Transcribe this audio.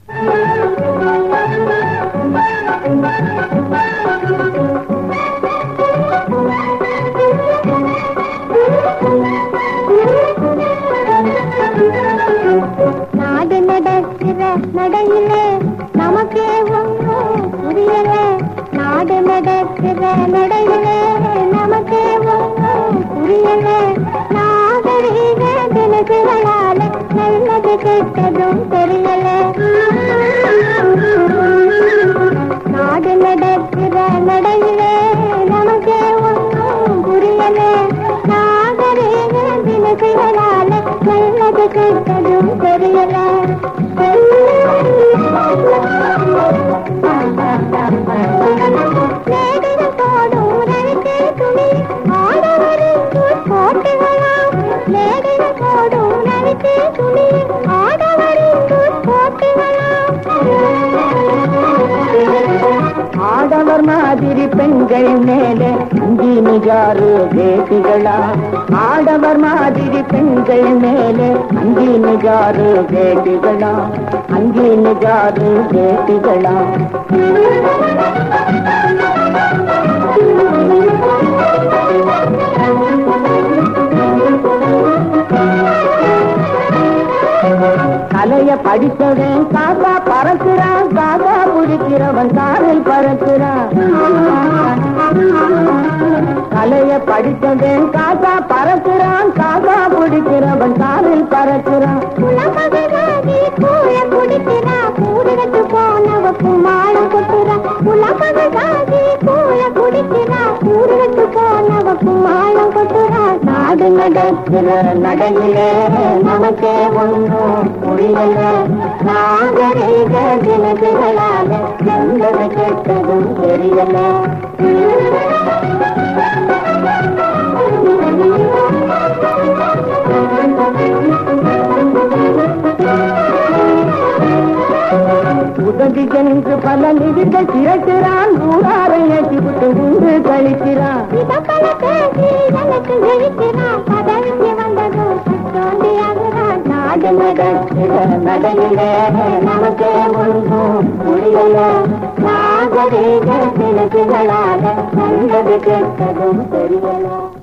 நாடு நடக்கிற நடையிலே நமக்கே ஒன்றும் புரியல நாடு நடக்கிற நடையிலே நமக்கே ஒன்றும் புரியல நாகரீக தினசுகளால நல்லது கெட்டதும் தெரியல நாடு நடக்கிற நடையிலே நமக்கே ஒன்றும் புரியல நாகரீக தினசுகளால நல்லது கெட்டதும் தெரியல மேடையில் போடும் ரவிக்கை துணி ஆடவருக்கு போட்டுகளாம் மேடையில் போடும் ரவிக்கை துணி ஆடவருக்கு போட்டுகளாம் ஆடவர் மாதிரி பெண்கள் மேலே அங்கி நிஜாரு வேட்டிகளா ஆடவர் மாதிரி பெண்கள் மேலே அங்கி நிஜாரு வேட்டிகளா அங்கி நிஜாரு வேட்டிகளா கலைய படித்தவன் காக்கா பறக்கிறான் காக்கா பிடிக்கிறவன் காரில் பறக்கிறான் கலைய படித்தவன் காக்கா பறக்கிறான் காக்கா பிடிக்கிறவன் காரில் பறக்கிறான் குலமகனாகி கூழ குடிக்கிறா கூடுகட்டு போனவ குமாரம் கொட்டுறா குலமகனாகி கூழ குடிக்கிறா கூடுகட்டு போனவ குமாரம் கொட்டுறா நாடு நடக்கிற நடையிலே நமக்கே ஒன்றும் புரியல நாகரீக தினசுகளால நல்லது கேட்டதும் தெரியல உதவி என்று பல நிதிகள் திரட்டுறான் ஊராரை ஏற்றி விட்டு உண்டு கழிக்கிறான் இதப்பல பேசி எனக்கு ஜெயிக்கிறா பதவிக்கு வந்ததும் சட்டோண்டி ஆகுறா நாடு நடக்கிற நடையிலே நமக்கே ஒன்றும் புரியல நாகரீக தினசுகளால நல்லது கேட்டதும் தெரியல